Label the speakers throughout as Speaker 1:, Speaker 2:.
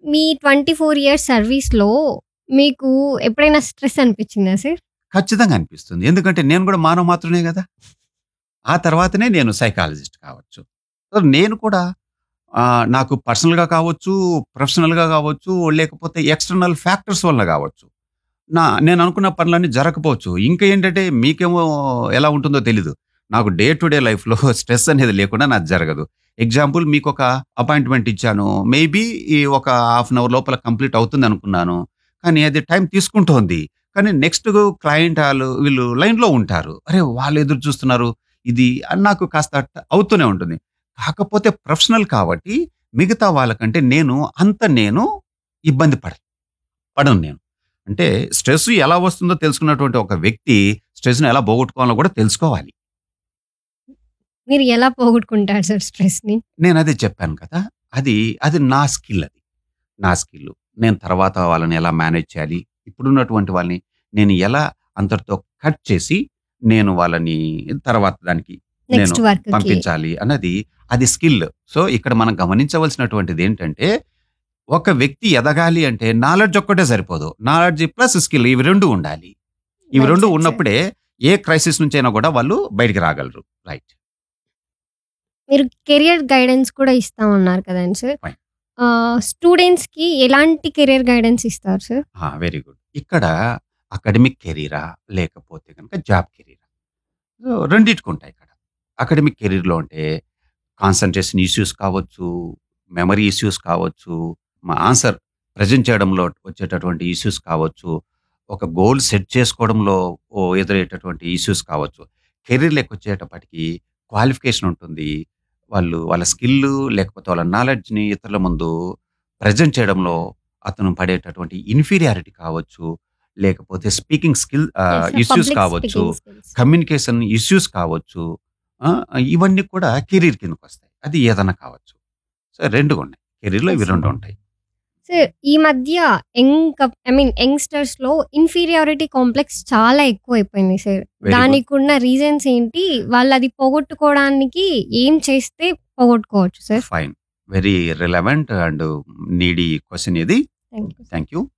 Speaker 1: మీ 24 years సర్వీస్‌లో మీకు ఎప్పుడైనా స్ట్రెస్ అనిపించిందా సార్?
Speaker 2: ఖచ్చితంగా అనిపిస్తుంది. ఎందుకంటే నేను కూడా మానవ మాత్రుడే గదా! ఆ తర్వాతనే నేను సైకాలజిస్ట్ కావచ్చు. సో, నేను కూడా ఆహ్, నాకు పర్సనల్‌గా కావచ్చు, ప్రొఫెషనల్‌గా కావచ్చు, లేకపోతే ఎక్స్‌టర్నల్ ఫ్యాక్టర్స్ వల్ల కావచ్చు. నా నేను అనుకున్న పనులన్నీ జరగకపోవచ్చు. ఇంకా ఏంటంటే మీకేమో ఎలా ఉంటుందో తెలీదు. నాకు డే టు డే లైఫ్‌లో స్ట్రెస్ అనేది లేకుండా నాది జరగదు. ఎగ్జాంపుల్ మీకొక అపాయింట్‌మెంట్ ఇచ్చాను. మేబీ ఈ ఒక హాఫ్ అన్ అవర్ లోపల కంప్లీట్ అవుతుందనుకున్నాను. కానీ అది టైం తీసుకుంటోంది. కానీ నెక్స్ట్ క్లయింట్ ఆళ్ళు వీళ్ళు లైన్‌లో ఉంటారు. అరే! వాళ్ళు ఎదురు చూస్తున్నారు. ఇది అని నాకు కాస్త ట అవుతూనే ఉంటుంది. కాకపోతే ప్రొఫెషనల్ కాబట్టి మిగతా వాళ్ళకంటే నేను అంత నేను ఇబ్బంది పడ పడను నేను. అంటే స్ట్రెస్ ఎలా వస్తుందో తెలుసుకున్నటువంటి ఒక వ్యక్తి స్ట్రెస్‌ని ఎలా పోగొట్టుకోవాలో కూడా తెలుసుకోవాలి.
Speaker 1: మీరు ఎలా పోగొట్టుకుంటారు సార్ స్ట్రెస్‌ని?
Speaker 2: నేనదే చెప్పాను కదా! అది అది నా స్కిల్ అది. నా స్కిల్. నేను తర్వాత వాళ్ళని ఎలా మేనేజ్ చేయాలి? ఇప్పుడున్నటువంటి వాళ్ళని నేను ఎలా అంతటితో కట్ చేసి నేను వాళ్ళని తర్వాత దానికి నేను
Speaker 1: నెక్స్ట్ వర్క్‌కి.
Speaker 2: పంపించాలి అన్నది అది స్కిల్. సో, ఇక్కడ మనం గమనించవలసినటువంటిది ఏంటంటే ఒక వ్యక్తి ఎదగాలి అంటే నాలెడ్జ్ ఒక్కటే సరిపోదు. నాలెడ్జ్ ప్లస్ స్కిల్ ఇవి 2 ఉండాలి. ఇవి
Speaker 1: వెల్
Speaker 2: 2
Speaker 1: సెడ్ సార్.
Speaker 2: ఉన్నప్పుడే ఏ క్రైసిస్ నుంచైనా కూడా వాళ్ళు బయటికి రాగలరు. రైట్.
Speaker 1: మీరు కెరియర్ గైడెన్స్ కూడా ఇస్తామన్నారు కదండీ సార్.
Speaker 2: ఫైన్.
Speaker 1: ఆహ్, స్టూడెంట్స్‌కి ఎలాంటి కెరియర్ గైడెన్స్ ఇస్తారు సార్?
Speaker 2: ఆ! Very good. ఇక్కడ అకాడమిక్ కెరీరా? లేకపోతే గనుక జాబ్ కెరీరా? సో, రెండిటికుంటాయి ఇక్కడ. అకాడమిక్ కెరీర్‌లో అంటే కాన్సంట్రేషన్ ఇష్యూస్ కావచ్చు, మెమరీ ఇష్యూస్ కావచ్చు, మా ఆన్సర్ ప్రెజెంట్ చేయడంలో వచ్చేటటువంటి ఇష్యూస్ కావచ్చు, ఒక గోల్ సెట్ చేసుకోవడంలో ఓ ఎదురయ్యేటటువంటి ఇష్యూస్ కావచ్చు. కెరీర్‌లోకి వచ్చేటప్పటికి క్వాలిఫికేషన్ ఉంటుంది. వాళ్ళు వాళ్ళ స్కిల్ లేకపోతే వాళ్ళ నాలెడ్జ్‌ని ఇతరుల ముందు ప్రెజెంట్ చేయడంలో అతను పడేటటువంటి ఇన్ఫీరియారిటీ కావచ్చు, లేకపోతే speaking skill ah,
Speaker 1: yes sir.
Speaker 2: Issues
Speaker 1: public
Speaker 2: కావచ్చు,
Speaker 1: స్పీకింగ్ స్కిల్స్.
Speaker 2: కమ్యూనికేషన్ ఇష్యూస్ కావచ్చు. ఆ! ఇవన్నీ కూడా కెరీర్ కిందకొస్తాయి. అది ఏదన్నా కావచ్చు. సో, 2 ఉన్నాయి. కెరీర్‌లో ఇవి
Speaker 1: యెస్
Speaker 2: 2
Speaker 1: సార్.
Speaker 2: ఉంటాయి.
Speaker 1: సార్ ఈ మధ్య యంగ్ కప్ ఐ మీన్ యంగ్‌స్టర్స్‌లో ఇన్ఫీరియారిటీ కాంప్లెక్స్ చాలా ఎక్కువైపోయింది సార్.
Speaker 2: Very good.
Speaker 1: దానికున్న రీజన్స్ ఏంటి? వాళ్ళది పోగొట్టుకోవడానికి ఏం చేస్తే పోగొట్టుకోవచ్చు sir?
Speaker 2: Fine. Very relevant and needy question ఇది.
Speaker 1: Thank you sir.
Speaker 2: Thank you.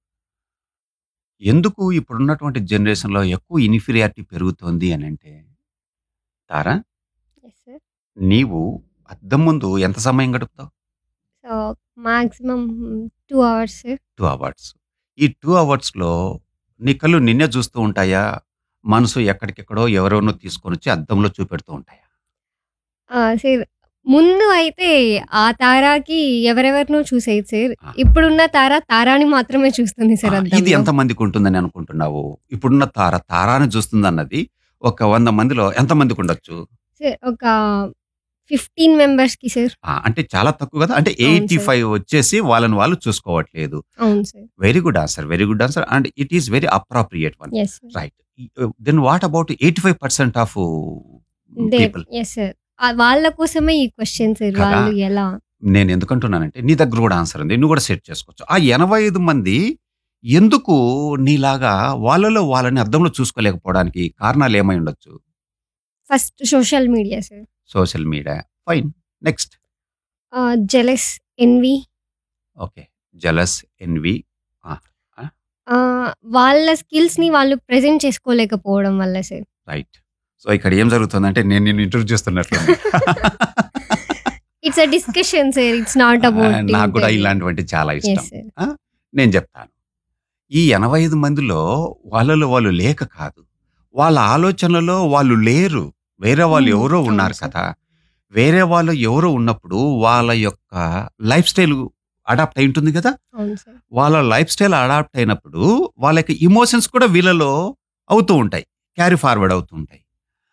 Speaker 2: ఎందుకు ఇప్పుడున్నటువంటి జనరేషన్‌లో ఎక్కువ ఇన్ఫీరియారిటీ పెరుగుతోంది అనంటే తారా?
Speaker 1: Yes sir.
Speaker 2: నీవు అద్దం ముందు ఎంత సమయం గడుపుతావు?
Speaker 1: So, maximum 2 hours sir.
Speaker 2: 2 hours. ఈ 2 అవర్స్‌లో నీ కళ్ళు నిన్నే చూస్తూ ఉంటాయా? మనసు ఎక్కడికెక్కడో ఎవరెవరినో తీసుకొనొచ్చి అద్దంలో చూపెడుతూ ఉంటాయా?
Speaker 1: ఆ! సార్ ముందు అయితే ఆ తారాకి ఎవరెవరినో చూసేది సార్.
Speaker 2: ఆ!
Speaker 1: ఇప్పుడున్న తార తారాని మాత్రమే చూస్తుంది
Speaker 2: ఆ!
Speaker 1: సార్
Speaker 2: ఇది
Speaker 1: అద్దంలో.
Speaker 2: ఎంతమందికి ఉంటుందని అనుకుంటున్నావు? ఇప్పుడున్న తార తారాని చూస్తుందన్నది ఒక 100 మందిలో ఎంతమందికుండొచ్చు?
Speaker 1: సార్ ఒక 15 మెంబర్స్‌కి సార్.
Speaker 2: ఆ! అంటే చాలా తక్కువ కదా! అంటే
Speaker 1: అవును సార్.
Speaker 2: 85 వచ్చేసి వాళ్ళని వాళ్ళు చూసుకోవట్లేదు.
Speaker 1: అవును sir.
Speaker 2: Very good answer. Very good answer. And it is very appropriate one.
Speaker 1: Yes sir.
Speaker 2: Right. Then what about 85% of
Speaker 1: the
Speaker 2: people?
Speaker 1: Yes sir. Ah, వాళ్ళ కోసమే ఈ క్వెషన్ సార్.
Speaker 2: కదా!
Speaker 1: వాళ్ళు ఎలా?
Speaker 2: నేను ఎందుకంటున్నానంటే నీ దగ్గర కూడా ఆన్సర్ ఉంది. నువ్వు కూడా సెట్ చేసుకోవచ్చు. ఆ 85 మంది ఎందుకు నీలాగా వాళ్ళలో వాళ్ళని అద్దంలో చూసుకోలేకపోవడానికి కారణాలు ఏమై ఉండొచ్చు?
Speaker 1: First social media sir.
Speaker 2: Social media. Fine. Next.
Speaker 1: Ah, jealous, envy.
Speaker 2: Okay. Jealous, envy. ఆ! ఆ!
Speaker 1: ఆహ్, వాళ్ళ స్కిల్స్‌ని వాళ్ళు ప్రెజెంట్ చేసుకోలేకపోవడం వల్ల సార్.
Speaker 2: రైట్. సో, ఇక్కడ ఏం జరుగుతుందంటే నేను నిన్ను ఇంటర్వ్యూ చేస్తున్నట్లుంది.
Speaker 1: It's a discussion sir. It's not
Speaker 2: ఆ!
Speaker 1: అబౌట్
Speaker 2: నాకు కూడా
Speaker 1: ఇంటర్వ్యూ.
Speaker 2: ఇలాంటివంటే చాలా ఇష్టం.
Speaker 1: Yes sir.
Speaker 2: ఆ! నేను చెప్తాను. ఈ 85 మందిలో వాళ్ళలో వాళ్ళు లేక కాదు. వాళ్ళ ఆలోచనలలో వాళ్ళు లేరు. వేరే వాళ్ళు
Speaker 1: హ్మ్.
Speaker 2: ఎవరో
Speaker 1: అవును
Speaker 2: ఉన్నారు
Speaker 1: సార్.
Speaker 2: కదా! వేరే వాళ్ళు ఎవరో ఉన్నప్పుడు వాళ్ళ యొక్క లైఫ్ స్టైల్ అడాప్ట్ అయి ఉంటుంది కదా!
Speaker 1: అవును సార్.
Speaker 2: వాళ్ళ లైఫ్ స్టైల్ అడాప్ట్ అయినప్పుడు వాళ్ళకి ఎమోషన్స్ కూడా వీళ్ళలో అవుతూ ఉంటాయి. క్యారీ ఫార్వర్డ్ అవుతూ ఉంటాయి.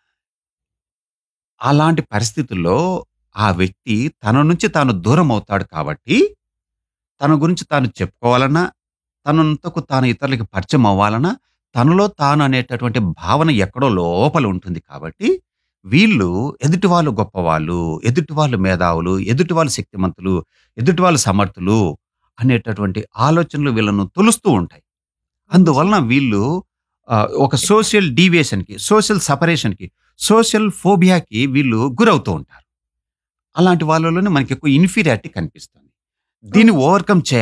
Speaker 2: అలాంటి పరిస్థితుల్లో ఆ వ్యక్తి తన నుంచి తాను దూరం అవుతాడు కాబట్టి, తన గురించి తాను చెప్పుకోవాలన్నా, తనంతకు తాను ఇతరులకి పరిచయం అవ్వాలన్నా, తనలో తాను అనేటటువంటి భావన ఎక్కడో లోపల ఉంటుంది కాబట్టి, వీళ్ళు ఎదుటి వాళ్ళు గొప్పవాళ్ళు, ఎదుటి వాళ్ళు మేధావులు, ఎదుటి వాళ్ళు శక్తిమంతులు, ఎదుటి వాళ్ళు సమర్థులు అనేటటువంటి ఆలోచనలు వీళ్ళను తొలుస్తూ ఉంటాయి.
Speaker 1: అవును
Speaker 2: అందువలన
Speaker 1: సార్.
Speaker 2: వీళ్ళు ఆహ్, ఒక సోషల్ డీవియేషన్‌కి, సోషల్ సెపరేషన్‌కి, సోషల్ ఫోబియాకి వీళ్ళు గురవుతూ ఉంటారు. అలాంటి వాళ్ళలోనే మనకెక్కువ ఇన్ఫీరియారిటీ కనిపిస్తుంది. దీన్ని
Speaker 1: అవును సార్.
Speaker 2: ఓవర్‌కమ్ చే